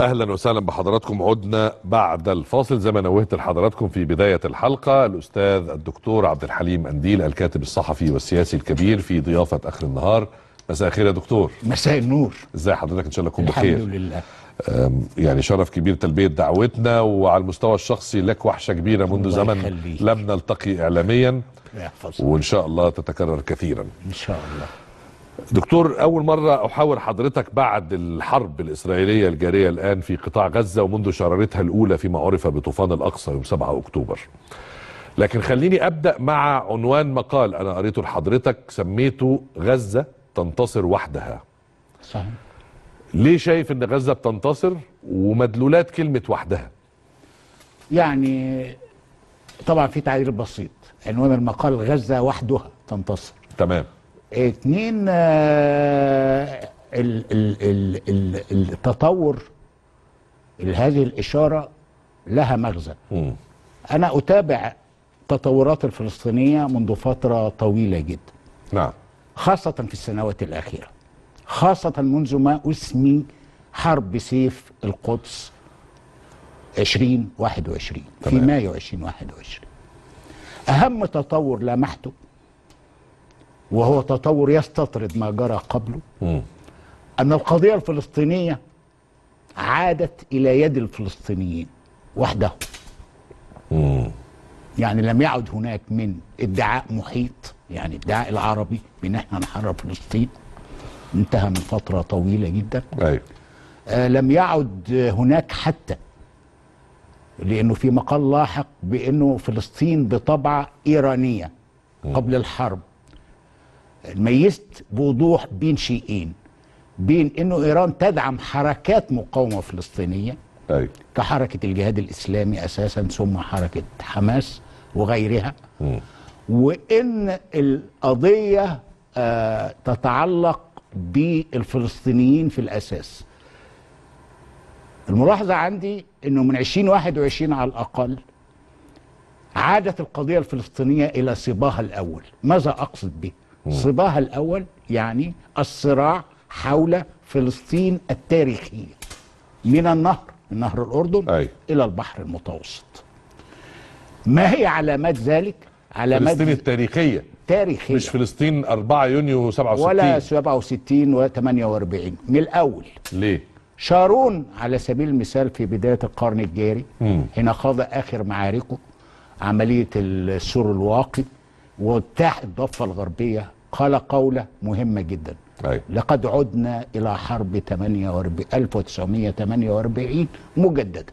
اهلا وسهلا بحضراتكم عدنا بعد الفاصل زي ما نوهت لحضراتكم في بدايه الحلقه الاستاذ الدكتور عبد الحليم انديل الكاتب الصحفي والسياسي الكبير في ضيافه اخر النهار مساء الخير يا دكتور مساء النور ازي حضرتك ان شاء الله تكون الحمد بخير لله أم، يعني شرف كبير تلبيه دعوتنا وعلى المستوى الشخصي لك وحشه كبيره منذ الله زمن يخليك. لم نلتقي اعلاميا يحفظك وان شاء الله تتكرر كثيرا ان شاء الله دكتور أول مرة أحاور حضرتك بعد الحرب الإسرائيلية الجارية الآن في قطاع غزة ومنذ شرارتها الأولى فيما عرف بطوفان الأقصى يوم 7 أكتوبر لكن خليني أبدأ مع عنوان مقال أنا قريته لحضرتك سميته غزة تنتصر وحدها صحيح ليه شايف أن غزة بتنتصر ومدلولات كلمة وحدها يعني طبعا في تعبير بسيط عنوان المقال غزه وحدها تنتصر تمام اتنين آه، ال- ال- ال- ال- التطور هذه الاشاره لها مغزى مم. انا اتابع التطورات الفلسطينيه منذ فتره طويله جدا نعم خاصة في السنوات الأخيرة خاصة منذ ما أسمي حرب سيف القدس 2021 في تمام. مايو 2021 أهم تطور لمحته وهو تطور يستطرد ما جرى قبله مم. أن القضية الفلسطينية عادت إلى يد الفلسطينيين وحدهم مم. يعني لم يعد هناك من ادعاء محيط يعني ادعاء العربي بان احنا نحرر فلسطين انتهى من فتره طويله جدا أيوة آه لم يعد هناك حتى لانه في مقال لاحق بانه فلسطين بطبع ايرانيه قبل الحرب ميزت بوضوح بين شيئين بين انه ايران تدعم حركات مقاومه فلسطينيه أيوة كحركة الجهاد الإسلامي أساسا ثم حركة حماس وغيرها مم. وإن القضية آه تتعلق بالفلسطينيين في الأساس الملاحظة عندي أنه من 2021 على الأقل عادت القضية الفلسطينية إلى صباها الأول ماذا أقصد به؟ صباها الأول يعني الصراع حول فلسطين التاريخية من النهر من نهر الأردن أي. إلى البحر المتوسط ما هي علامات ذلك؟ علامات فلسطين التاريخية تاريخية مش فلسطين 4 يونيو 67 ولا 67 و 48 من الأول ليه؟ شارون على سبيل المثال في بداية القرن الجاري مم. حين خاض آخر معاركه عملية السور الواقي واجتاح الضفة الغربية قال قولة مهمة جدا أيوة لقد عدنا إلى حرب 48 1948 مجددا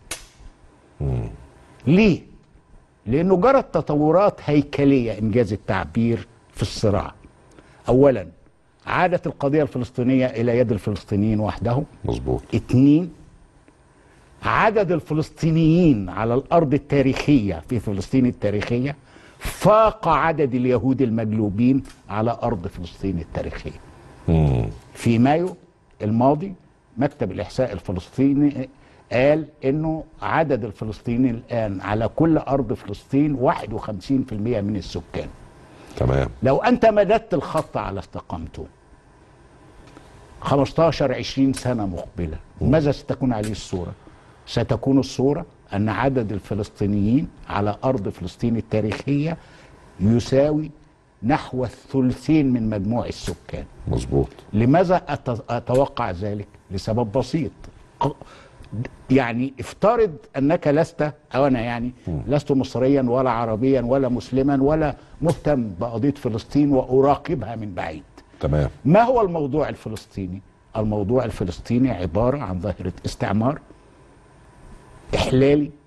ليه؟ لأنه جرت تطورات هيكلية إنجاز التعبير في الصراع أولا عادت القضية الفلسطينية إلى يد الفلسطينيين وحدهم مظبوط اتنين عدد الفلسطينيين على الأرض التاريخية في فلسطين التاريخية فاق عدد اليهود المجلوبين على أرض فلسطين التاريخية مم. في مايو الماضي مكتب الإحساء الفلسطيني قال انه عدد الفلسطينيين الان على كل ارض فلسطين 51% من السكان تمام لو انت مددت الخط على استقامته 15 20 سنه مقبله ماذا ستكون عليه الصوره ستكون الصوره ان عدد الفلسطينيين على ارض فلسطين التاريخيه يساوي نحو الثلثين من مجموع السكان مظبوط لماذا أت- اتوقع ذلك لسبب بسيط ق- يعني افترض انك لست او انا يعني لست مصريا ولا عربيا ولا مسلما ولا مهتم بقضيه فلسطين واراقبها من بعيد تمام ما هو الموضوع الفلسطيني الموضوع الفلسطيني عباره عن ظاهره استعمار احلالي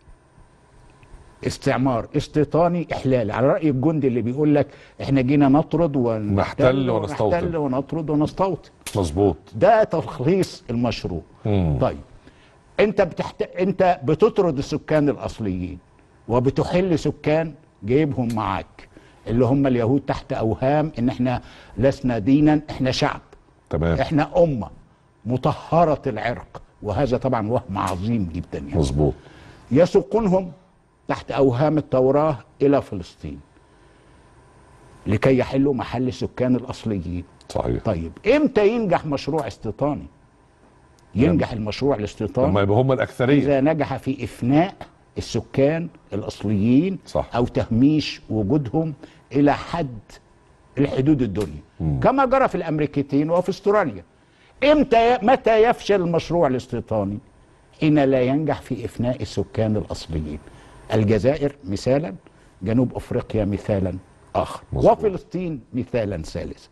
استعمار استيطاني احلالي على راي الجندي اللي بيقول لك احنا جينا نطرد نحتل ونحتل ونستوطن. ونحتل ونطرد ونستوطن مظبوط ده تلخيص المشروع مم. طيب انت بتحت... انت بتطرد السكان الاصليين وبتحل سكان جايبهم معاك اللي هم اليهود تحت اوهام ان احنا لسنا دينا احنا شعب تمام احنا امه مطهره العرق وهذا طبعا وهم عظيم جدا يعني مظبوط يسوقونهم تحت اوهام التوراه الى فلسطين لكي يحلوا محل السكان الاصليين صحيح طيب امتى ينجح مشروع استيطاني ينجح المشروع الاستيطاني لما يبقى هم الاكثريه إذا نجح في إفناء السكان الأصليين صح. أو تهميش وجودهم إلى حد الحدود الدنيا كما جرى في الأمريكتين وفي استراليا إمتى متى يفشل المشروع الاستيطاني حين لا ينجح في إفناء السكان الأصليين الجزائر مثالا جنوب أفريقيا مثالا آخر مظبوط. وفلسطين مثالا ثالثا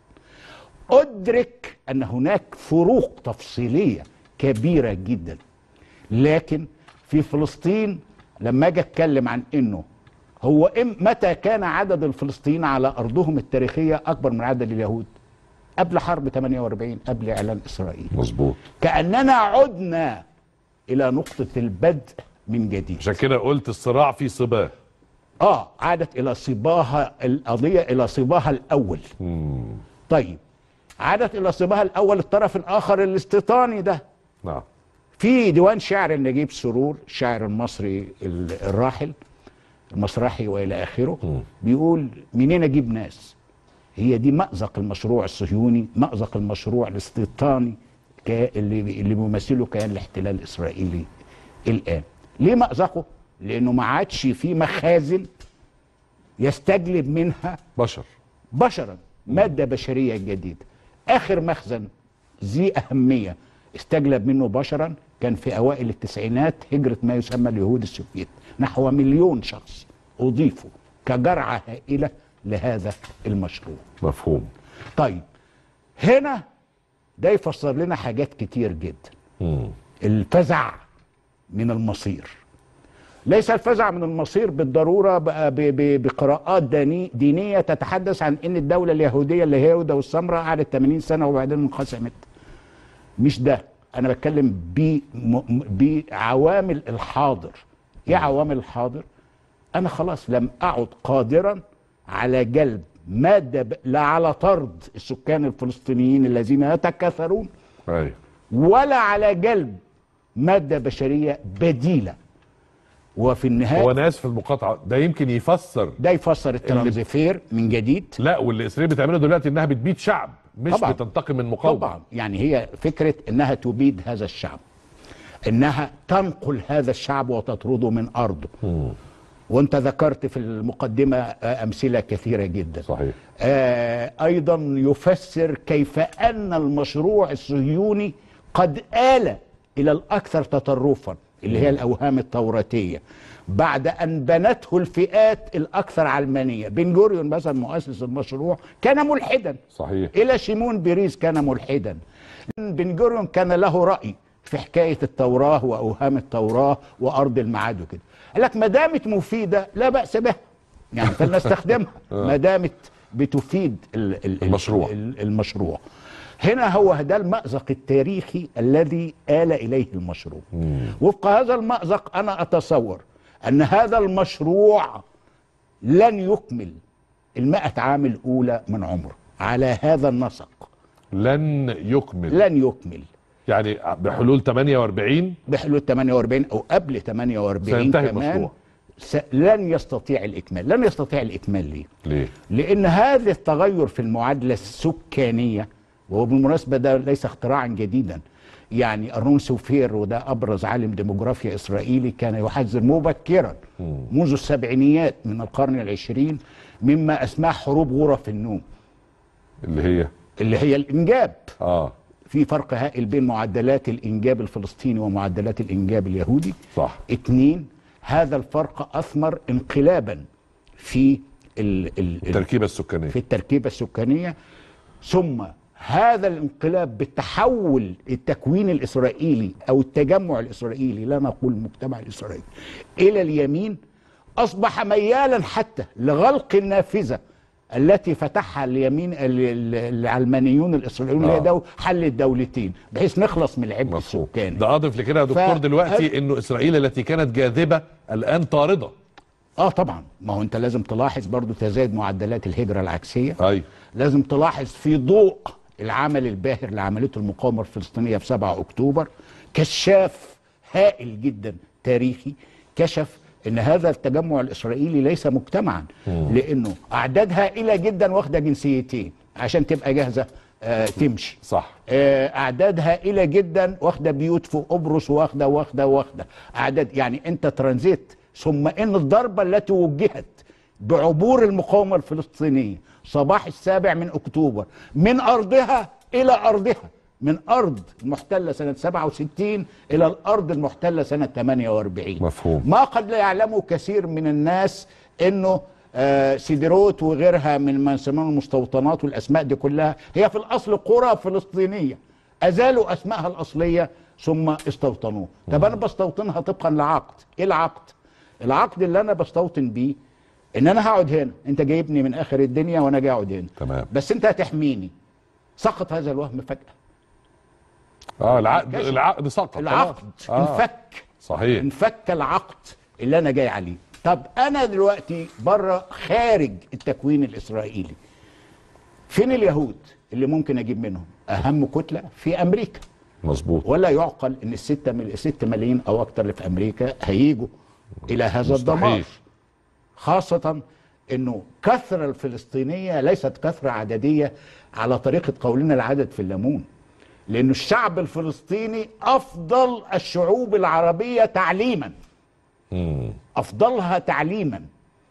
أدرك أن هناك فروق تفصيلية كبيرة جدا لكن في فلسطين لما اجي اتكلم عن انه هو إم متى كان عدد الفلسطينيين على ارضهم التاريخيه اكبر من عدد اليهود قبل حرب 48 قبل اعلان اسرائيل مظبوط كاننا عدنا الى نقطه البدء من جديد عشان كده قلت الصراع فيه صباه اه عادت الى صباها القضيه الى صباها الاول طيب عادت الى صباها الاول الطرف الاخر الاستيطاني ده نعم في ديوان شعر نجيب سرور الشاعر المصري ال- الراحل المسرحي والى اخره بيقول منين اجيب ناس هي دي مأزق المشروع الصهيوني مأزق المشروع الاستيطاني كا- اللي اللي بيمثله كيان الاحتلال الاسرائيلي الان ليه مأزقه لانه ما عادش في مخازن يستجلب منها بشر بشرا مادة بشرية جديدة آخر مخزن ذي أهمية استجلب منه بشرا كان في أوائل التسعينات هجرة ما يسمى اليهود السوفيت نحو مليون شخص أضيفوا كجرعة هائلة لهذا المشروع مفهوم طيب هنا ده يفسر لنا حاجات كتير جدا مم. الفزع من المصير ليس الفزع من المصير بالضرورة بقى ب- ب- بقراءات ديني- دينية تتحدث عن ان الدولة اليهودية اللي هي يهودا والسمراء قعدت 80 سنة وبعدين انقسمت مش ده انا بتكلم ب- م- بعوامل الحاضر ايه عوامل الحاضر انا خلاص لم اعد قادرا على جلب مادة ب- لا على طرد السكان الفلسطينيين الذين يتكاثرون ايوه ولا على جلب مادة بشرية بديلة وفي النهاية هو انا اسف في المقاطعه ده يمكن يفسر ده يفسر الترانزفير من جديد لا واللي اسرائيل بتعمله دلوقتي انها بتبيد شعب مش طبعاً. بتنتقم من مقاومه طبعا يعني هي فكرة انها تبيد هذا الشعب انها تنقل هذا الشعب وتطرده من ارضه وانت ذكرت في المقدمة آه، امثلة كثيرة جدا صحيح آه، ايضا يفسر كيف ان المشروع الصهيوني قد آل الى الاكثر تطرفا اللي هي الاوهام التوراتيه بعد ان بنته الفئات الاكثر علمانيه بن جوريون مثلا مؤسس المشروع كان ملحدا صحيح الى شيمون بيريز كان ملحدا بن جوريون كان له راي في حكايه التوراه واوهام التوراه وارض الميعاد وكده قال لك ما دامت مفيده لا باس بها يعني فلنستخدمها ما دامت بتفيد ال- ال- المشروع. ال- المشروع هنا هو ده المأزق التاريخي الذي آل إليه المشروع وفق هذا المأزق أنا أتصور أن هذا المشروع لن يكمل المائة عام الأولى من عمره على هذا النسق لن يكمل لن يكمل يعني بحلول 48 بحلول 48 أو قبل 48 سينتهي كمان المشروع. س- لن يستطيع الإكمال لن يستطيع الإكمال ليه ليه لان هذا التغير في المعادله السكانيه وهو بالمناسبه ده ليس اختراعا جديدا يعني ارنون سوفير وده ابرز عالم ديموغرافيا اسرائيلي كان يحذر مبكرا منذ السبعينيات من القرن العشرين مما اسماه حروب غرف النوم اللي هي اللي هي الانجاب اه في فرق هائل بين معدلات الانجاب الفلسطيني ومعدلات الانجاب اليهودي صح اتنين هذا الفرق اثمر انقلابا في ال ال ال التركيبه السكانيه في التركيبة السكانية ثم هذا الانقلاب بالتحول التكوين الإسرائيلي أو التجمع الإسرائيلي لا نقول المجتمع الإسرائيلي إلى اليمين أصبح ميالا حتى لغلق النافذة التي فتحها اليمين ال- ال- العلمانيون الإسرائيليون اللي هي آه. دو حل الدولتين بحيث نخلص من العبء مفهوم السكاني ده اضف لكده يا دكتور ف- دلوقتي انه اسرائيل التي كانت جاذبه الان طارده اه طبعا ما هو انت لازم تلاحظ برضو تزايد معدلات الهجرة العكسية ايوه لازم تلاحظ في ضوء العمل الباهر اللي عملته المقاومة الفلسطينية في 7 أكتوبر كشاف هائل جدا تاريخي كشف ان هذا التجمع الاسرائيلي ليس مجتمعا لانه اعداد هائله جدا واخده جنسيتين عشان تبقى جاهزه آه تمشي صح آه، اعداد هائله جدا واخده بيوت في قبرص واخده واخده واخده اعداد يعني انت ترانزيت ثم ان الضربه التي وجهت بعبور المقاومه الفلسطينيه صباح السابع من اكتوبر من ارضها الى ارضها من ارض المحتله سنه 67 الى الارض المحتله سنه 48 مفهوم. ما قد لا يعلمه كثير من الناس انه آه، سيدروت وغيرها من ما يسمونه المستوطنات والاسماء دي كلها هي في الاصل قرى فلسطينيه ازالوا اسمائها الاصليه ثم استوطنوها طب انا بستوطنها طبقا لعقد ايه العقد العقد اللي انا بستوطن بيه ان انا هقعد هنا انت جايبني من اخر الدنيا وانا جاي اقعد هنا تمام. بس انت هتحميني سقط هذا الوهم فجاه اه العقد كشف. العقد سقط العقد خلاص. آه. انفك صحيح انفك العقد اللي انا جاي عليه طب انا دلوقتي بره خارج التكوين الاسرائيلي فين اليهود اللي ممكن اجيب منهم اهم كتله في امريكا مظبوط ولا يعقل ان الستة مل... ستة ملايين او اكتر اللي في امريكا هيجوا الى هذا مستحيل. الدمار خاصة انه كثرة الفلسطينية ليست كثرة عددية على طريقة قولنا العدد في الليمون لأن الشعب الفلسطيني أفضل الشعوب العربية تعليما أفضلها تعليما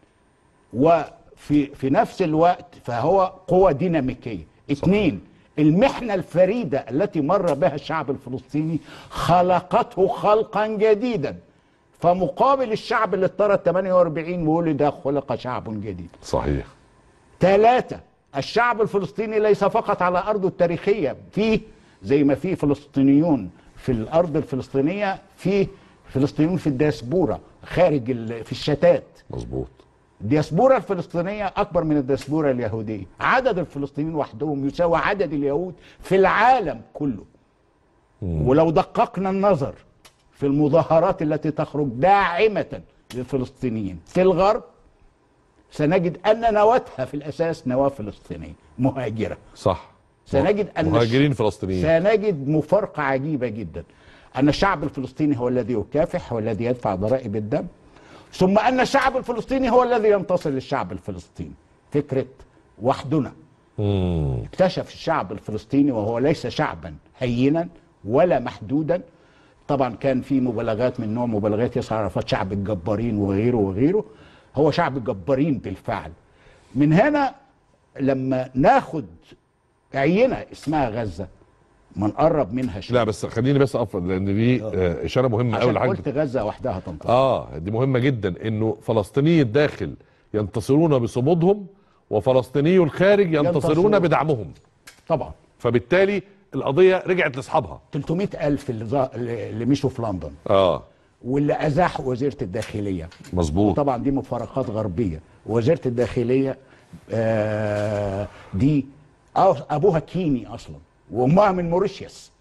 وفي في نفس الوقت فهو قوة ديناميكية اثنين المحنة الفريدة التي مر بها الشعب الفلسطيني خلقته خلقا جديدا فمقابل الشعب اللي اضطرد 48 ولد خلق شعب جديد صحيح ثلاثة الشعب الفلسطيني ليس فقط على أرضه التاريخية فيه زي ما في فلسطينيون في الأرض الفلسطينية في فلسطينيون في الدياسبورا خارج ال- في الشتات مظبوط الدياسبورا الفلسطينية أكبر من الدياسبورا اليهودية عدد الفلسطينيين وحدهم يساوي عدد اليهود في العالم كله ولو دققنا النظر في المظاهرات التي تخرج داعمة للفلسطينيين في الغرب سنجد أن نواتها في الأساس نواة فلسطينية مهاجرة صح سنجد أن مهاجرين فلسطينيين سنجد مفارقة عجيبة جدا أن الشعب الفلسطيني هو الذي يكافح هو الذي يدفع ضرائب الدم ثم أن الشعب الفلسطيني هو الذي ينتصر للشعب الفلسطيني فكرة وحدنا مم. اكتشف الشعب الفلسطيني وهو ليس شعبا هينا ولا محدودا طبعا كان في مبالغات من نوع مبالغات ياسر عرفات شعب الجبارين وغيره وغيره هو شعب الجبارين بالفعل من هنا لما ناخد عينه اسمها غزه ما نقرب منها شويه لا بس خليني بس اقف لان دي آه، اشاره مهمه قوي عشان لحاجه قلت غزه وحدها تنتصر اه دي مهمه جدا انه فلسطيني الداخل ينتصرون بصمودهم وفلسطيني الخارج ينتصرون ينتصرون. بدعمهم طبعا فبالتالي القضيه رجعت لاصحابها 300 ألف اللي, ظا- اللي مشوا في لندن اه واللي أزاحوا وزيرة الداخلية مظبوط طبعا دي مفارقات غربيه وزيره الداخليه آه دي أو- ابوها كيني اصلا وامها من موريشيوس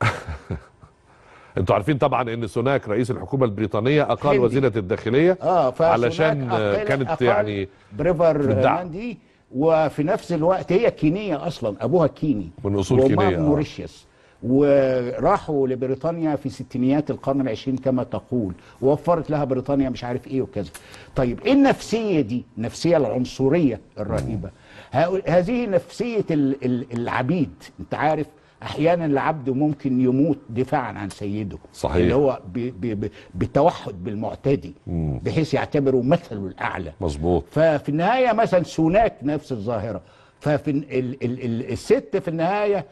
انتوا عارفين طبعا ان سوناك رئيس الحكومه البريطانيه اقال هندي. وزيره الداخليه اه فسوناك علشان آه، أقل- كانت أقل يعني بريفر بالدعم. ماندي وفي نفس الوقت هي كينيه اصلا ابوها كيني من أصول وأمها كينية، من آه. موريشيوس وراحوا لبريطانيا في ستينيات القرن العشرين كما تقول ووفرت لها بريطانيا مش عارف ايه وكذا طيب ايه النفسيه دي النفسيه العنصريه الرهيبه ه- هذه نفسيه ال- ال- العبيد انت عارف احيانا العبد ممكن يموت دفاعا عن سيده صحيح. اللي هو ب- ب- ب- بالتوحد بالمعتدي بحيث يعتبره مثله الاعلى مظبوط ففي النهايه مثلا سوناك نفس الظاهره ففي ال ال ال الست في النهايه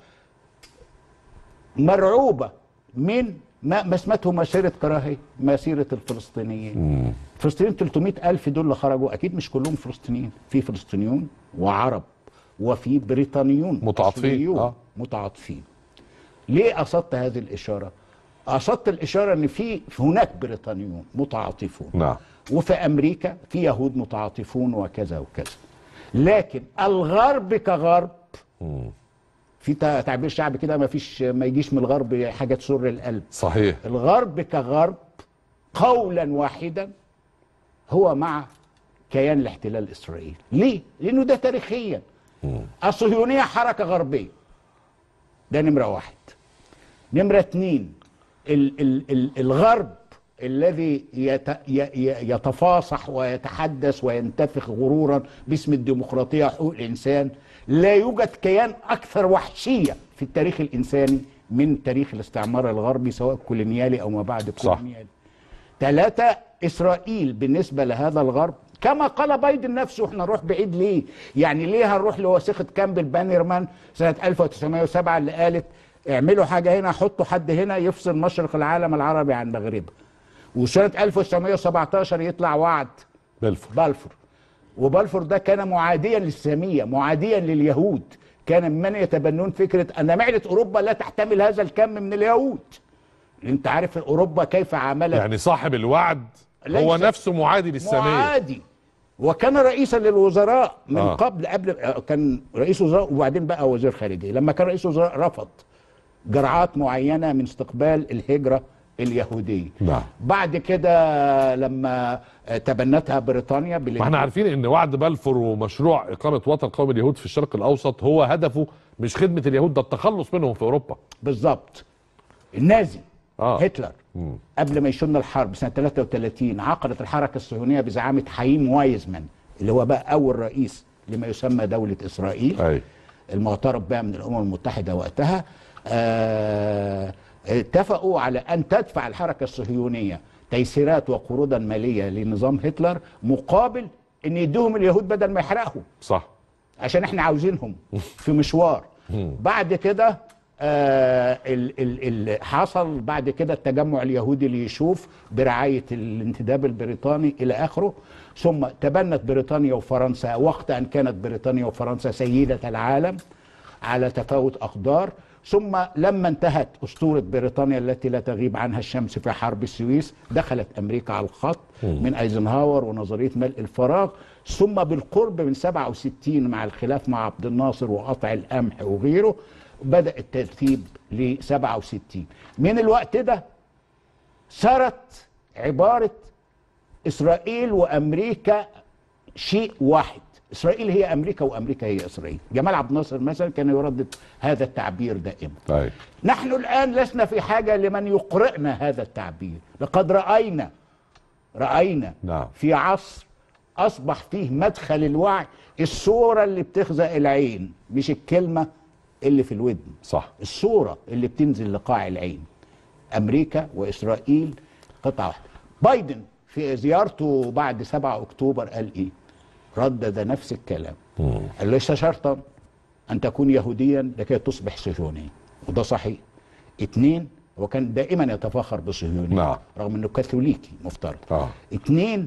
مرعوبه من ما ما اسمته مسيره كراهيه مسيره الفلسطينيين الفلسطينيين 300 الف دول اللي خرجوا اكيد مش كلهم فلسطينيين في فلسطينيون وعرب وفي بريطانيون متعاطفين، أصليون آه. متعاطفين ليه قصدت هذه الاشاره قصدت الاشاره ان في هناك بريطانيون متعاطفون نعم وفي امريكا في يهود متعاطفون وكذا وكذا لكن الغرب كغرب في تع- تعبير شعبي كده ما فيش ما يجيش من الغرب حاجه تسر القلب صحيح الغرب كغرب قولا واحدا هو مع كيان الاحتلال الاسرائيلي ليه لانه ده تاريخيا الصهيونيه حركه غربيه ده نمره واحد نمره اتنين ال ال ال الغرب الذي يت... ي... ي- يتفاصح ويتحدث وينتفخ غرورا باسم الديمقراطيه وحقوق الانسان لا يوجد كيان اكثر وحشيه في التاريخ الانساني من تاريخ الاستعمار الغربي سواء كولونيالي او ما بعد صح. كولونيالي ثلاثة إسرائيل بالنسبة لهذا الغرب كما قال بايدن نفسه احنا نروح بعيد ليه يعني ليه هنروح لوثيقة كامبل بانيرمان سنة 1907 اللي قالت اعملوا حاجة هنا حطوا حد هنا يفصل مشرق العالم العربي عن مغربه وسنة 1917 يطلع وعد بلفور بلفور وبلفور ده كان معاديا للسامية معاديا لليهود كان من يتبنون فكرة أن معدة أوروبا لا تحتمل هذا الكم من اليهود انت عارف اوروبا كيف عاملت يعني صاحب الوعد هو ليس- نفسه معادي للسامية معادي وكان رئيسا للوزراء من آه. آه. قبل قبل آه، كان رئيس وزراء وبعدين بقى وزير خارجيه لما كان رئيس وزراء رفض جرعات معينه من استقبال الهجره اليهوديه نعم. بعد كده لما آه، تبنتها بريطانيا ما احنا عارفين ان وعد بلفور ومشروع اقامه وطن قومي اليهود في الشرق الاوسط هو هدفه مش خدمه اليهود ده التخلص منهم في اوروبا بالظبط النازي آه. آه. هتلر قبل ما يشن الحرب سنه 33 عقدت الحركه الصهيونيه بزعامه حييم وايزمان اللي هو بقى اول رئيس لما يسمى دوله اسرائيل اي المعترف بها من الامم المتحده وقتها آه، اتفقوا على ان تدفع الحركه الصهيونيه تيسيرات وقروضا ماليه لنظام هتلر مقابل ان يدوهم اليهود بدل ما يحرقهم صح عشان احنا عاوزينهم في مشوار بعد كده آه ال ال ال حصل بعد كده التجمع اليهودي اللي يشوف برعاية الانتداب البريطاني إلى آخره ثم تبنت بريطانيا وفرنسا وقت أن كانت بريطانيا وفرنسا سيدة العالم على تفاوت أقدار ثم لما انتهت أسطورة بريطانيا التي لا تغيب عنها الشمس في حرب السويس دخلت أمريكا على الخط من أيزنهاور ونظرية ملء الفراغ ثم بالقرب من 67 مع الخلاف مع عبد الناصر وقطع القمح وغيره بدأ الترتيب ل 67 من الوقت ده صارت عبارة إسرائيل وأمريكا شيء واحد إسرائيل هي أمريكا وأمريكا هي إسرائيل جمال عبد الناصر مثلا كان يردد هذا التعبير دائما اي نحن الآن لسنا في حاجة لمن يقرئنا هذا التعبير لقد رأينا رأينا نعم. في عصر أصبح فيه مدخل الوعي الصورة اللي بتخزق العين مش الكلمة اللي في الودن صح الصورة اللي بتنزل لقاع العين أمريكا وإسرائيل قطعة واحدة بايدن في زيارته بعد 7 أكتوبر قال إيه ردد نفس الكلام قال ليس شرطا أن تكون يهوديا لكي تصبح صهيونيا وده صحيح اتنين هو كان دائما يتفاخر بصهيونية نعم. رغم انه كاثوليكي مفترض آه. اتنين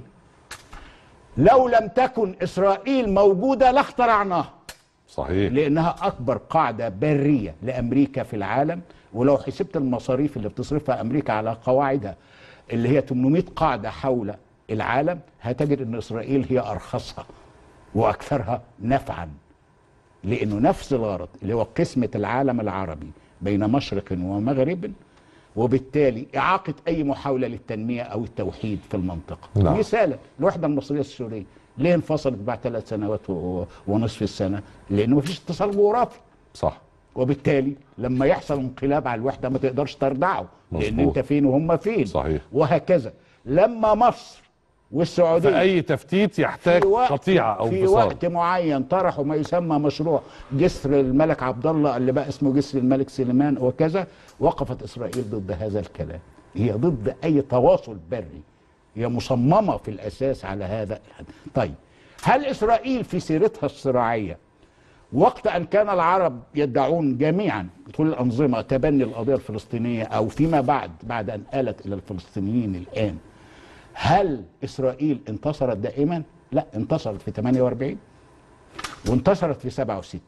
لو لم تكن اسرائيل موجوده لاخترعناها صحيح لانها اكبر قاعده بريه لامريكا في العالم ولو حسبت المصاريف اللي بتصرفها امريكا على قواعدها اللي هي 800 قاعده حول العالم هتجد ان اسرائيل هي ارخصها واكثرها نفعا لانه نفس الغرض اللي هو قسمه العالم العربي بين مشرق ومغرب وبالتالي اعاقه اي محاوله للتنميه او التوحيد في المنطقه نعم. مثالا الوحده المصريه السوريه ليه انفصلت بعد ثلاث سنوات و- ونصف السنه لانه مفيش اتصال جغرافي صح وبالتالي لما يحصل انقلاب على الوحده ما تقدرش تردعه لان مظبوط. انت فين وهم فين صحيح. وهكذا لما مصر والسعوديه فاي تفتيت يحتاج في وقت قطيعه او في انفصال وقت معين طرحوا ما يسمى مشروع جسر الملك عبد الله اللي بقى اسمه جسر الملك سليمان وكذا وقفت اسرائيل ضد هذا الكلام هي ضد اي تواصل بري هي مصممه في الاساس على هذا الحد. طيب هل اسرائيل في سيرتها الصراعيه وقت ان كان العرب يدعون جميعا كل الانظمه تبني القضيه الفلسطينيه او فيما بعد بعد ان آلت الى الفلسطينيين الان هل اسرائيل انتصرت دائما؟ لا انتصرت في 48 وانتصرت في 67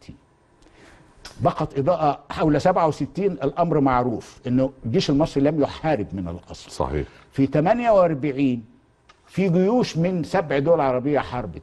بقت اضاءه حول 67 الامر معروف انه الجيش المصري لم يحارب من الاصل صحيح في 48 في جيوش من سبع دول عربيه حاربت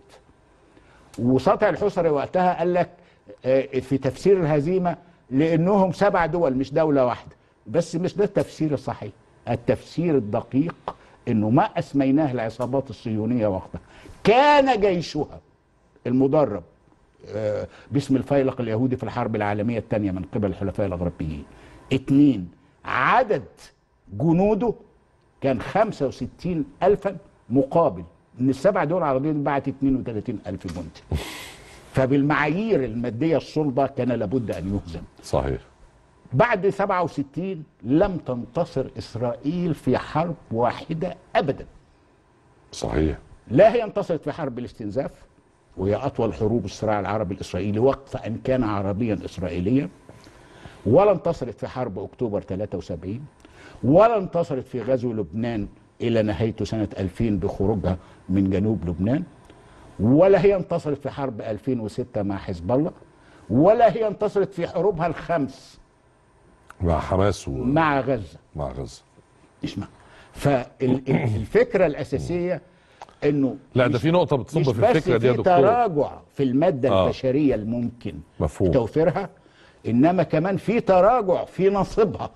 وسطع الحسري وقتها قال لك آه، في تفسير الهزيمه لانهم سبع دول مش دوله واحده بس مش ده التفسير الصحيح التفسير الدقيق انه ما اسميناه العصابات الصهيونيه وقتها كان جيشها المدرب آه، باسم الفيلق اليهودي في الحرب العالمية الثانية من قبل الحلفاء الغربيين اثنين عدد جنوده كان 65 ألفا مقابل ان السبع دول العربية دي بعت 32 ألف جندي فبالمعايير المادية الصلبة كان لابد أن يهزم صحيح بعد 67 لم تنتصر إسرائيل في حرب واحدة أبدا صحيح لا هي انتصرت في حرب الاستنزاف وهي أطول حروب الصراع العربي الإسرائيلي وقت أن كان عربيا إسرائيليا ولا انتصرت في حرب أكتوبر 73 ولا انتصرت في غزو لبنان إلى نهايته سنة 2000 بخروجها من جنوب لبنان ولا هي انتصرت في حرب 2006 مع حزب الله ولا هي انتصرت في حروبها الخمس مع حماس ومع مع غزة غزه اسمع فالفكرة الأساسية انه لا ده مش- في نقطه بتصب مش في الفكره بس دي يا في دكتور تراجع في المادة آه. البشرية الممكن مفهوم. توفيرها إنما كمان في تراجع في نصيبها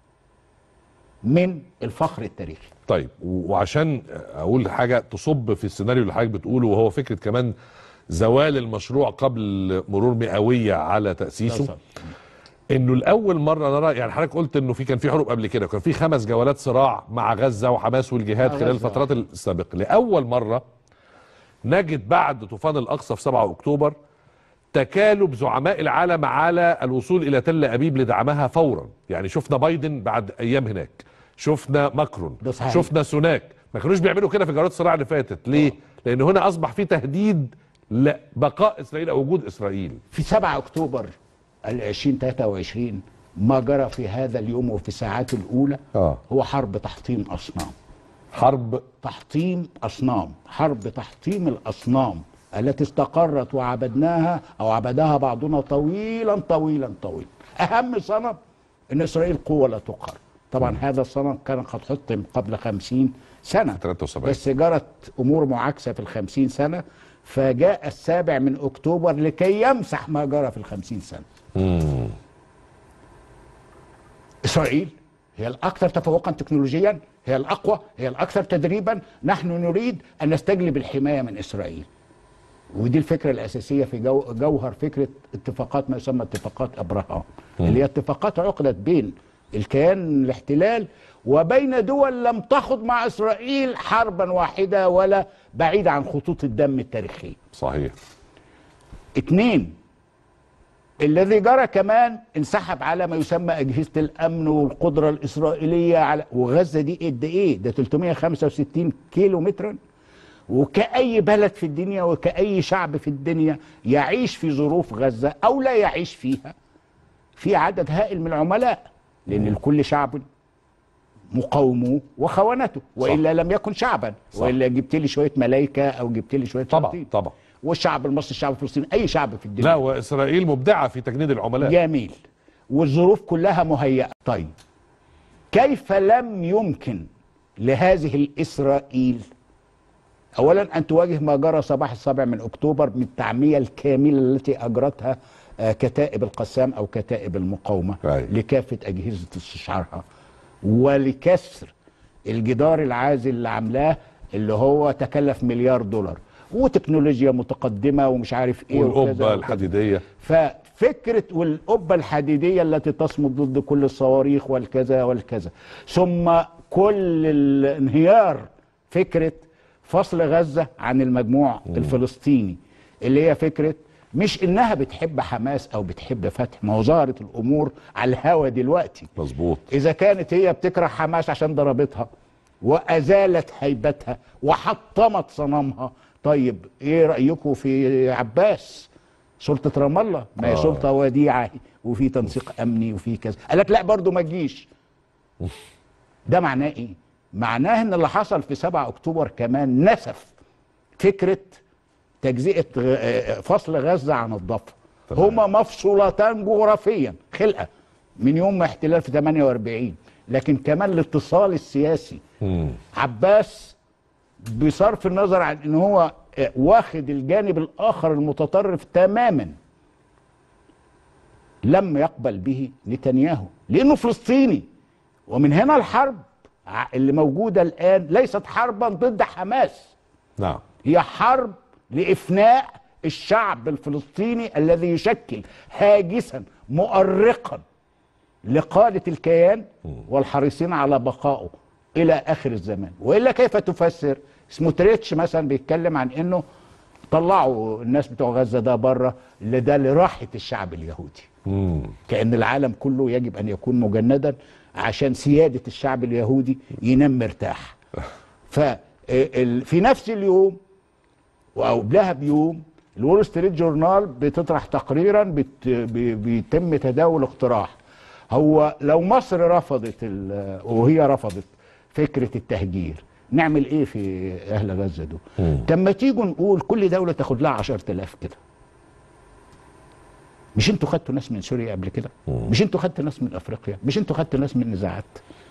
من الفخر التاريخي طيب و- وعشان اقول حاجه تصب في السيناريو اللي حضرتك بتقوله وهو فكره كمان زوال المشروع قبل مرور مئويه على تاسيسه تصل. انه الاول مره نرى يعني حضرتك قلت انه في كان في حروب قبل كده كان في خمس جولات صراع مع غزه وحماس والجهاد مع خلال غزة. الفترات السابقه لاول مره نجد بعد طوفان الاقصى في 7 اكتوبر تكالب زعماء العالم على الوصول الى تل ابيب لدعمها فورا يعني شفنا بايدن بعد ايام هناك شفنا ماكرون ده صحيح. شفنا سوناك ما كانوش بيعملوا كده في جولات الصراع اللي فاتت ليه لان هنا اصبح في تهديد لبقاء اسرائيل او وجود اسرائيل في 7 أكتوبر ال 2023 ما جرى في هذا اليوم وفي الساعات الأولى آه. هو حرب تحطيم أصنام حرب تحطيم أصنام حرب تحطيم الأصنام التي استقرت وعبدناها أو عبدها بعضنا طويلا طويلا طويلا أهم صنم أن إسرائيل قوة لا تقهر طبعا هذا الصنم كان قد حطم قبل خمسين سنة 73 بس جرت أمور معاكسة في الخمسين سنة فجاء السابع من أكتوبر لكي يمسح ما جرى في الخمسين سنة إسرائيل هي الأكثر تفوقا تكنولوجيا هي الأقوى هي الأكثر تدريبا نحن نريد أن نستجلب الحماية من إسرائيل ودي الفكرة الأساسية في جو جوهر فكرة اتفاقات ما يسمى اتفاقات أبراهام اللي هي اتفاقات عقدت بين الكيان الاحتلال وبين دول لم تخض مع إسرائيل حربا واحدة ولا بعيدة عن خطوط الدم التاريخية صحيح اتنين الذي جرى كمان انسحب على ما يسمى اجهزه الامن والقدره الاسرائيليه على وغزه دي قد ايه؟ ده 365 كيلو مترا وكأي بلد في الدنيا وكأي شعب في الدنيا يعيش في ظروف غزة أو لا يعيش فيها في عدد هائل من العملاء لأن لكل شعب مقاومه وخونته وإلا لم يكن شعبا صح. وإلا جبت لي شوية ملايكة أو جبت لي شوية طبعا شياطين. طبعا والشعب المصري الشعب الفلسطيني أي شعب في الدنيا لا واسرائيل مبدعه في تجنيد العملاء جميل والظروف كلها مهيئة طيب كيف لم يمكن لهذه الإسرائيل أولا أن تواجه ما جرى صباح السابع من أكتوبر من التعمية الكاملة التي أجرتها آه، كتائب القسام أو كتائب المقاومة أي. لكافة أجهزة استشعارها ولكسر الجدار العازل اللي عاملاه اللي هو تكلف مليار دولار وتكنولوجيا متقدمة ومش عارف ايه وكذا والقبه وكذا. الحديديه ففكرة والقبة الحديدية التي تصمد ضد كل الصواريخ والكذا والكذا ثم كل الانهيار فكرة فصل غزة عن المجموع الفلسطيني اللي هي فكرة مش انها بتحب حماس او بتحب فتح ما هو ظهرت الامور على الهوا دلوقتي مظبوط اذا كانت هي بتكره حماس عشان ضربتها وازالت هيبتها وحطمت صنمها طيب ايه رايكم في عباس سلطه رام الله ما هي آه. سلطه وديعه وفي تنسيق امني وفي كذا قال لك لا برضه ما تجيش ده معناه ايه معناه ان اللي حصل في 7 اكتوبر كمان نسف فكره تجزئه غ- آه، فصل غزه عن الضفه تمام. هما مفصولتان جغرافيا خلقه من يوم ما احتلال في 48 لكن كمان الاتصال السياسي مم. عباس بصرف النظر عن ان هو آه، واخد الجانب الاخر المتطرف تماما لم يقبل به نتنياهو لانه فلسطيني ومن هنا الحرب ع- اللي موجوده الان ليست حربا ضد حماس نعم هي حرب لافناء الشعب الفلسطيني الذي يشكل هاجسا مؤرقا لقاده الكيان والحريصين على بقائه الى اخر الزمان والا كيف تفسر سموتريتش مثلا بيتكلم عن انه طلعوا الناس بتوع غزه ده بره اللي ده لراحه الشعب اليهودي مم. كأن العالم كله يجب أن يكون مجندا عشان سيادة الشعب اليهودي ينام مرتاح ففي نفس اليوم أو قبلها بيوم الول ستريت جورنال بتطرح تقريرا بت بي- بيتم تداول اقتراح هو لو مصر رفضت ال- وهي رفضت فكرة التهجير نعمل ايه في اهل غزة دول مم. طب ما تيجوا نقول كل دولة تاخد لها 10000 كده مش انتوا خدتوا ناس من سوريا قبل كده مش انتوا خدتوا ناس من افريقيا مش انتوا خدتوا ناس من النزاعات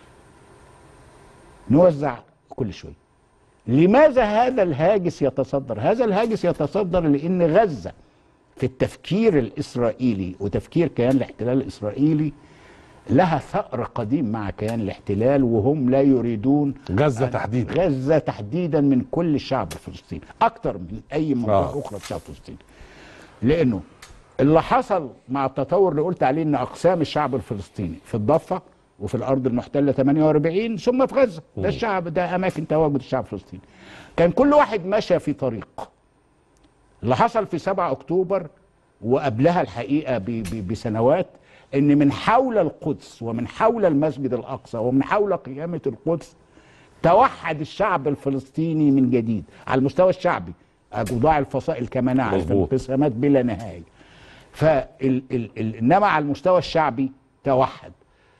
نوزع كل شويه لماذا هذا الهاجس يتصدر هذا الهاجس يتصدر لان غزه في التفكير الاسرائيلي وتفكير كيان الاحتلال الاسرائيلي لها ثأر قديم مع كيان الاحتلال وهم لا يريدون غزة أن- تحديدا. غزه تحديدا من كل الشعب الفلسطيني اكثر من اي منطقه آه. آه. اخرى في الشعب الفلسطيني لانه اللي حصل مع التطور اللي قلت عليه ان اقسام الشعب الفلسطيني في الضفه وفي الارض المحتله 48 ثم في غزه ده الشعب ده اماكن تواجد الشعب الفلسطيني كان كل واحد مشى في طريق اللي حصل في 7 اكتوبر وقبلها الحقيقه ب- ب- بسنوات ان من حول القدس ومن حول المسجد الاقصى ومن حول قيامه القدس توحد الشعب الفلسطيني من جديد على المستوى الشعبي اوضاع الفصائل كما نعرف مظبوط. انقسامات بلا نهايه فال ال ال انما على المستوى الشعبي توحد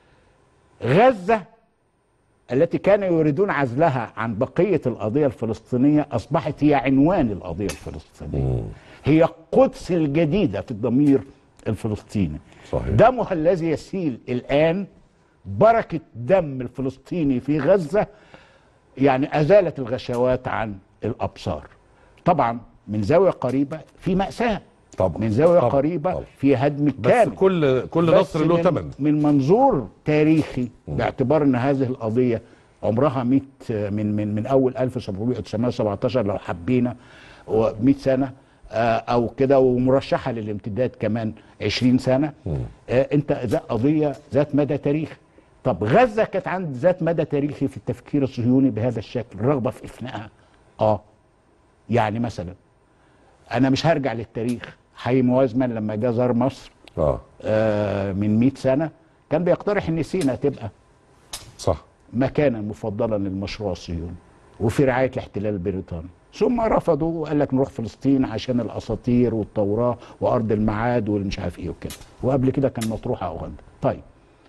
غزه التي كانوا يريدون عزلها عن بقيه القضيه الفلسطينيه اصبحت هي عنوان القضيه الفلسطينيه هي قدس الجديده في الضمير الفلسطيني صحيح. دمها الذي يسيل الان بركه دم الفلسطيني في غزه يعني ازالت الغشوات عن الابصار طبعا من زاويه قريبه في ماساه طبعا من زاويه طبعا. قريبه طبعا. في هدم بس كامل كل كل بس نصر له من- ثمن من منظور تاريخي باعتبار ان هذه القضيه عمرها 100 من من من اول 1917 لو حبينا و100 سنه آه، او كده ومرشحه للامتداد كمان 20 سنه آه، انت ذات قضيه ذات مدى تاريخي طب غزه كانت عند ذات مدى تاريخي في التفكير الصهيوني بهذا الشكل الرغبه في افنائها اه يعني مثلا انا مش هرجع للتاريخ حي موازمن لما جه زار مصر اه آه، من 100 سنه كان بيقترح ان سينا تبقى صح مكانا مفضلا للمشروع الصهيوني وفي رعايه الاحتلال البريطاني ثم رفضوا وقال لك نروح فلسطين عشان الاساطير والتوراه وارض المعاد والمش عارف ايه وكده وقبل كده كان مطروحه اوغندا طيب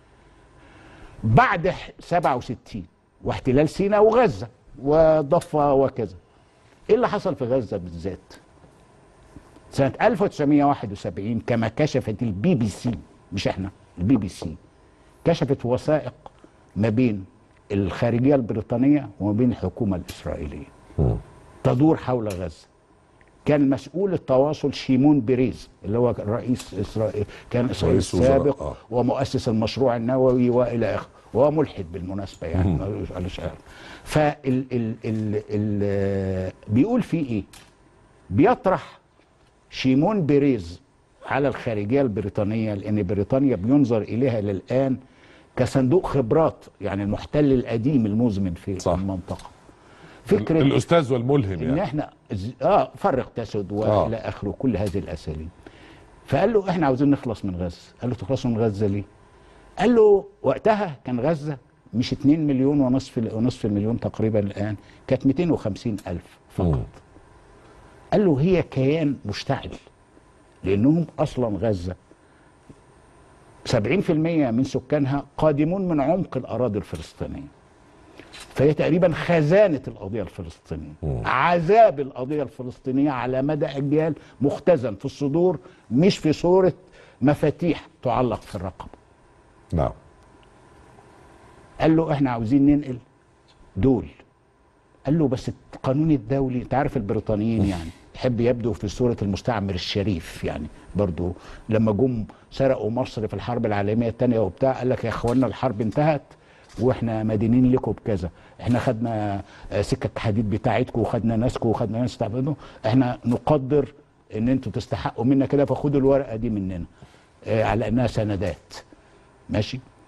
بعد ح- 67 واحتلال سيناء وغزه وضفه وكذا ايه اللي حصل في غزه بالذات سنة 1971 كما كشفت البي بي سي مش احنا البي بي سي كشفت وثائق ما بين الخارجية البريطانية وما بين الحكومة الإسرائيلية تدور حول غزة كان مسؤول التواصل شيمون بيريز اللي هو رئيس إسرائيل كان إسرائيل رئيس وزراء، السابق آه. ومؤسس المشروع النووي والى اخره وهو ملحد بالمناسبه يعني معلش فال ال ال ال بيقول فيه ايه بيطرح شيمون بيريز على الخارجيه البريطانيه لان بريطانيا بينظر اليها الان كصندوق خبرات يعني المحتل القديم المزمن في صح. المنطقه فكره الاستاذ والملهم ان يعني احنا ز- اه فرق تسد والى آه. آه. اخره كل هذه الاساليب فقال له احنا عاوزين نخلص من غزه قال له تخلصوا من غزه ليه قال له وقتها كان غزه مش 2 مليون ونصف ونصف المليون تقريبا الان كانت 250 الف مم. فقط قال له هي كيان مشتعل لانهم اصلا غزه 70% من سكانها قادمون من عمق الاراضي الفلسطينيه فهي تقريبا خزانه القضيه الفلسطينيه عذاب القضيه الفلسطينيه على مدى اجيال مختزن في الصدور مش في صوره مفاتيح تعلق في الرقبه نعم قال له احنا عاوزين ننقل دول قال له بس القانون الدولي انت عارف البريطانيين يعني يحب يبدو في صورة المستعمر الشريف يعني برضو لما جم سرقوا مصر في الحرب العالمية الثانية وبتاع قال لك يا اخوانا الحرب انتهت واحنا مدينين لكم بكذا احنا خدنا آه، سكة حديد بتاعتكم وخدنا ناسكم وخدنا ناس تعبانين احنا نقدر ان انتوا تستحقوا منا كده فخدوا الورقة دي مننا آه، على انها سندات ماشي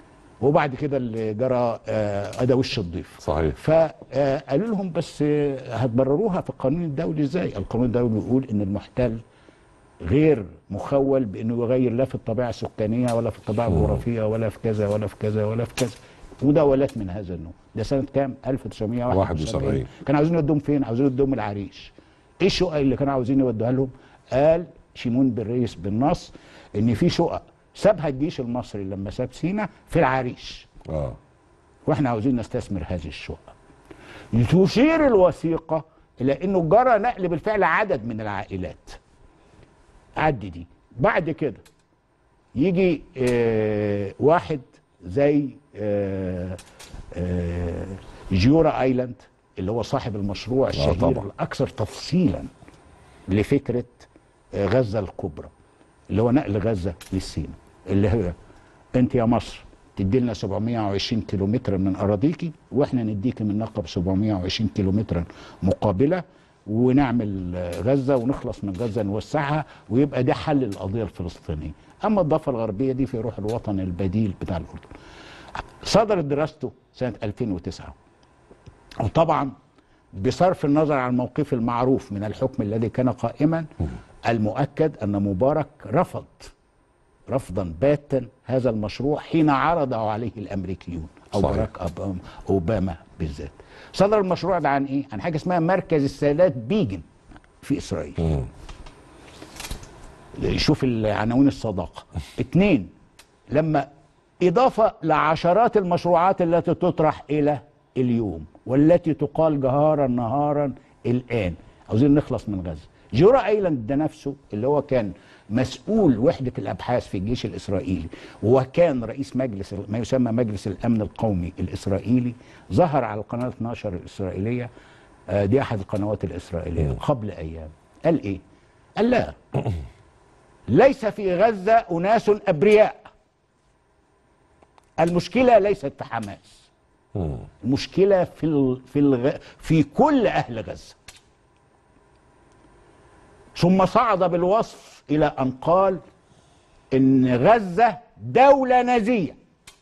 وبعد كده اللي جرى آه، ادى وش الضيف صحيح فقالوا لهم بس آه، هتبرروها في القانون الدولي ازاي؟ القانون الدولي بيقول ان المحتل غير مخول بانه يغير لا في الطبيعه السكانيه ولا في الطبيعه الجغرافيه ولا في كذا ولا في كذا ولا في كذا مداولات من هذا النوع ده سنه كام 1971 71. كانوا عاوزين يودوهم فين عاوزين يودوهم العريش ايه الشقق اللي كانوا عاوزين يودوها لهم قال شيمون بالرئيس بالنص ان في شقق سابها الجيش المصري لما ساب سينا في العريش اه واحنا عاوزين نستثمر هذه الشقق تشير الوثيقة إلى أنه جرى نقل بالفعل عدد من العائلات عد دي بعد كده يجي آه واحد زي آه آه جيورا ايلاند اللي هو صاحب المشروع الشهير طبعا. الاكثر تفصيلا لفكره آه غزه الكبرى اللي هو نقل غزه للسينا اللي هي انت يا مصر تدي لنا 720 كيلومتر من اراضيكي واحنا نديكي من نقب 720 كيلومتر مقابله ونعمل آه، غزه ونخلص من غزه نوسعها ويبقى ده حل القضيه الفلسطينيه اما الضفه الغربيه دي في روح الوطن البديل بتاع الاردن صدرت دراسته سنه 2009 وطبعا بصرف النظر عن الموقف المعروف من الحكم الذي كان قائما المؤكد ان مبارك رفض رفضا باتا هذا المشروع حين عرضه عليه الامريكيون او صحيح. باراك أوباما- اوباما بالذات صدر المشروع ده عن ايه عن حاجه اسمها مركز السادات بيجن في اسرائيل مم. شوف العناوين الصداقة اتنين لما إضافة لعشرات المشروعات التي تطرح إلى اليوم والتي تقال جهارا نهارا الآن عاوزين نخلص من غزة جورا ايلاند ده نفسه اللي هو كان مسؤول وحدة الأبحاث في الجيش الإسرائيلي وكان رئيس مجلس ما يسمى مجلس الأمن القومي الإسرائيلي ظهر على القناة 12 الإسرائيلية آه، دي أحد القنوات الإسرائيلية قبل أيام قال إيه؟ قال لا ليس في غزة أناس أبرياء المشكلة ليست في حماس مم. المشكلة في ال... في الغ... في كل أهل غزة ثم صعد بالوصف إلى أن قال إن غزة دولة نازية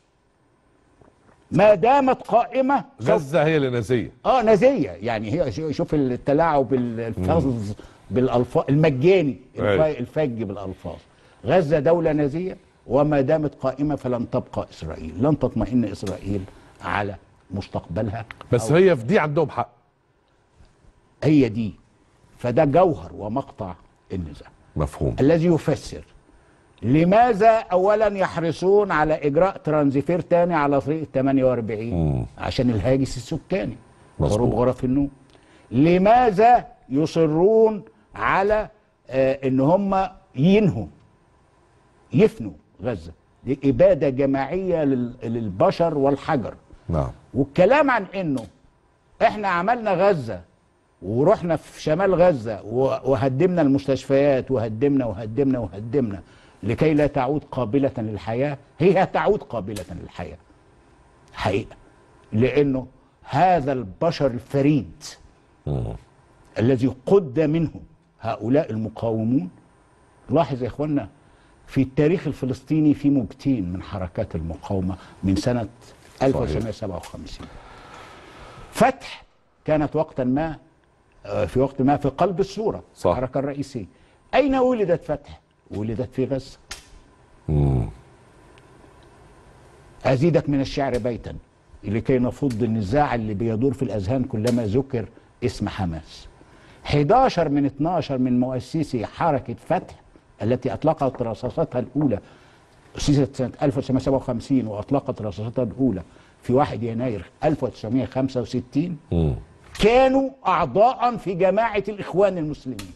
ما دامت قائمة سوف غزه هي اللي نازيه اه نازيه يعني هي شو- شوف التلاعب الفظ بالالفاظ المجاني الف- أيوة. الفج بالالفاظ غزه دوله نازيه وما دامت قائمه فلن تبقى اسرائيل لن تطمئن اسرائيل على مستقبلها بس أو هي في دي عندهم حق هي دي فده جوهر ومقطع النزاع مفهوم الذي يفسر لماذا اولا يحرصون على اجراء ترانزفير تاني على طريق 48 مم. عشان الهاجس السكاني مظبوط. غروب غرف النوم لماذا يصرون على آه ان هم ينهوا يفنوا غزه دي اباده جماعيه لل- للبشر والحجر نعم والكلام عن انه احنا عملنا غزه ورحنا في شمال غزه و- وهدمنا المستشفيات وهدمنا وهدمنا وهدمنا لكي لا تعود قابله للحياه هي تعود قابله للحياه حقيقه لانه هذا البشر الفريد مم. الذي قد منه هؤلاء المقاومون لاحظ يا اخوانا في التاريخ الفلسطيني في موجتين من حركات المقاومه من سنه 1957 فتح كانت وقتا ما آه، في وقت ما في قلب الصوره صح. الحركه الرئيسيه اين ولدت فتح؟ ولدت في غزه مم. أزيدك من الشعر بيتا لكي نفض النزاع اللي بيدور في الأذهان كلما ذكر اسم حماس 11 من 12 من مؤسسي حركة فتح التي أطلقت رصاصتها الأولى أسست سنة 1957 وأطلقت رصاصتها الأولى في 1 يناير 1965 مم. كانوا أعضاء في جماعة الإخوان المسلمين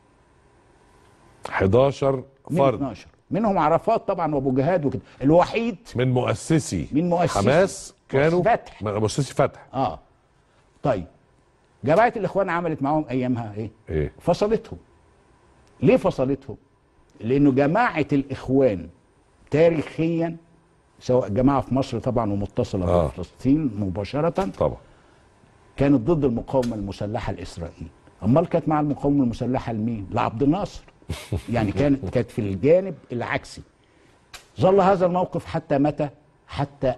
11 من فرد 12 منهم عرفات طبعا وابو جهاد وكده الوحيد من مؤسسي من مؤسسي حماس كانوا فتح. مؤسسي فتح اه طيب جماعه الاخوان عملت معاهم ايامها ايه ايه فصلتهم ليه فصلتهم لانه جماعه الاخوان تاريخيا سواء جماعه في مصر طبعا ومتصله آه. بفلسطين مباشره طبعا كانت ضد المقاومه المسلحه الاسرائيليه امال كانت مع المقاومه المسلحه لمين لعبد الناصر يعني كانت كانت في الجانب العكسي ظل هذا الموقف حتى متى حتى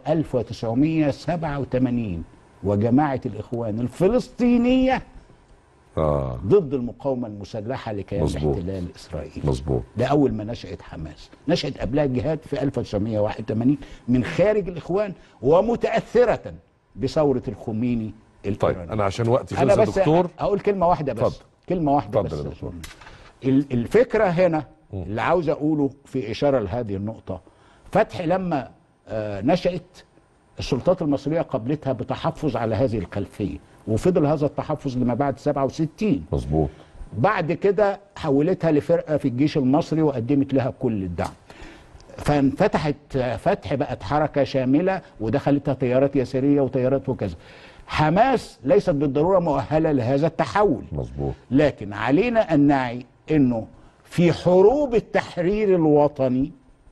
1987 وجماعة الإخوان الفلسطينية اه ضد المقاومة المسلحة لكيان مظبوط. الاحتلال الإسرائيلي مظبوط ده أول ما نشأت حماس نشأت قبلها الجهاد في 1981 من خارج الإخوان ومتأثرة بثورة الخميني طيب الإيراني انا عشان وقتي أنا خلص يا بس دكتور أقول كلمة واحدة بس اتفضل. كلمة واحدة اتفضل بس يا دكتور. ال- الفكرة هنا اللي عاوز أقوله في إشارة لهذه النقطة فتح لما آه، نشأت السلطات المصرية قبلتها بتحفظ على هذه الخلفية وفضل هذا التحفظ لما بعد 67 مظبوط بعد كده حولتها لفرقة في الجيش المصري وقدمت لها كل الدعم فانفتحت فتح بقت حركة شاملة ودخلتها تيارات يسارية وتيارات وكذا حماس ليست بالضرورة مؤهلة لهذا التحول مظبوط لكن علينا أن نعي أنه في حروب التحرير الوطني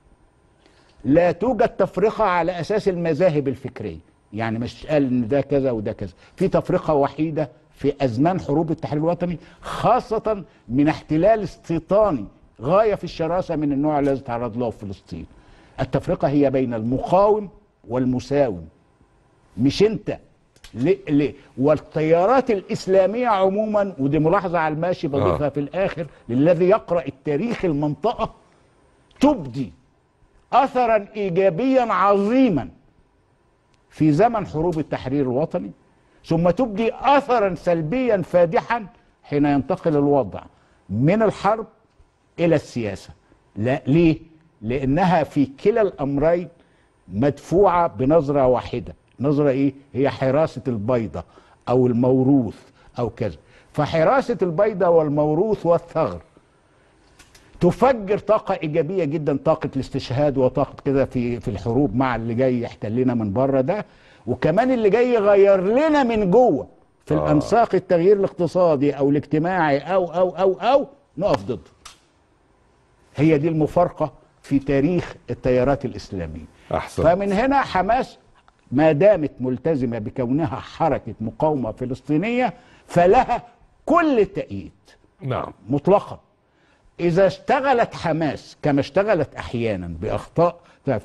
لا توجد تفرقة على أساس المذاهب الفكرية يعني مش قال ان ده كذا وده كذا في تفرقة وحيدة في أزمان حروب التحرير الوطني خاصة من احتلال استيطاني غاية في الشراسة من النوع الذي تعرض له فلسطين التفرقة هي بين المقاوم والمساوم مش انت ليه ليه والتيارات الاسلاميه عموما ودي ملاحظه على الماشي بضيفها آه. آه. في الاخر للذي يقرا التاريخ المنطقه تبدي اثرا ايجابيا عظيما في زمن حروب التحرير الوطني ثم تبدي اثرا سلبيا فادحا حين ينتقل الوضع من الحرب الى السياسه لا ليه لانها في كلا الامرين مدفوعه بنظره واحده نظره ايه هي حراسه البيضه او الموروث او كذا فحراسه البيضه والموروث والثغر تفجر طاقة إيجابية جدا طاقة الاستشهاد وطاقة كده في في الحروب مع اللي جاي يحتلنا من بره ده وكمان اللي جاي يغير لنا من جوه في آه. آه. الأنساق التغيير الاقتصادي أو الاجتماعي أو أو أو أو نقف ضده هي دي المفارقة في تاريخ التيارات الإسلامية احسن فمن هنا حماس ما دامت ملتزمة بكونها حركة مقاومة فلسطينية فلها كل التأييد نعم مطلقا اذا اشتغلت حماس كما اشتغلت احيانا باخطاء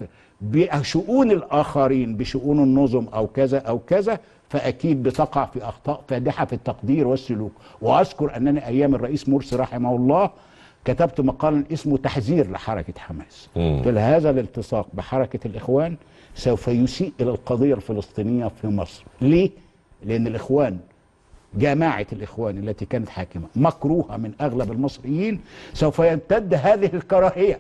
بشؤون الاخرين بشؤون النظم او كذا او كذا فاكيد بتقع في اخطاء فادحه في التقدير والسلوك واذكر انني ايام الرئيس مرسي رحمه الله كتبت مقالا اسمه تحذير لحركه حماس مم. قلت هذا الالتصاق بحركه الاخوان سوف يسيء الى القضيه الفلسطينيه في مصر ليه لان الاخوان جماعة الإخوان التي كانت حاكمة مكروهة من أغلب المصريين سوف يمتد هذه الكراهية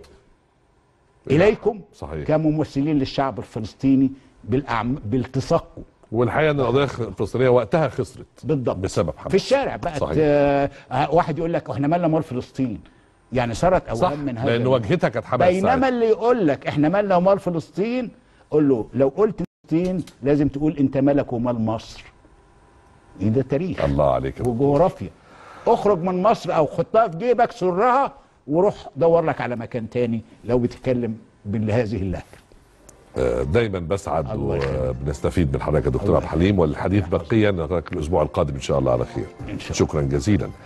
إليكم صحيح. كممثلين للشعب الفلسطيني بالأعم... بالتصقوا والحقيقه ان القضيه الفلسطينيه وقتها خسرت بالضبط بسبب حماس في الشارع بقت صحيح. آه آه، واحد يقول لك احنا مالنا مال فلسطين يعني صارت صح اوهام من هذا لان النوع. واجهتها كانت حماس بينما ساعتها. اللي يقول لك احنا مالنا ومال فلسطين قول له لو قلت فلسطين لازم تقول انت مالك ومال مصر إيه ده تاريخ الله عليك يا دكتور. وجغرافيا اخرج من مصر او حطها في جيبك سرها وروح دور لك على مكان تاني لو بتتكلم بهذه اللهجه آه، دايما بسعد الله يخليك. وبنستفيد من حضرتك يا دكتور الله عبد الحليم والحديث بقيا نراك الاسبوع القادم ان شاء الله على خير إن شاء الله. شكرا جزيلا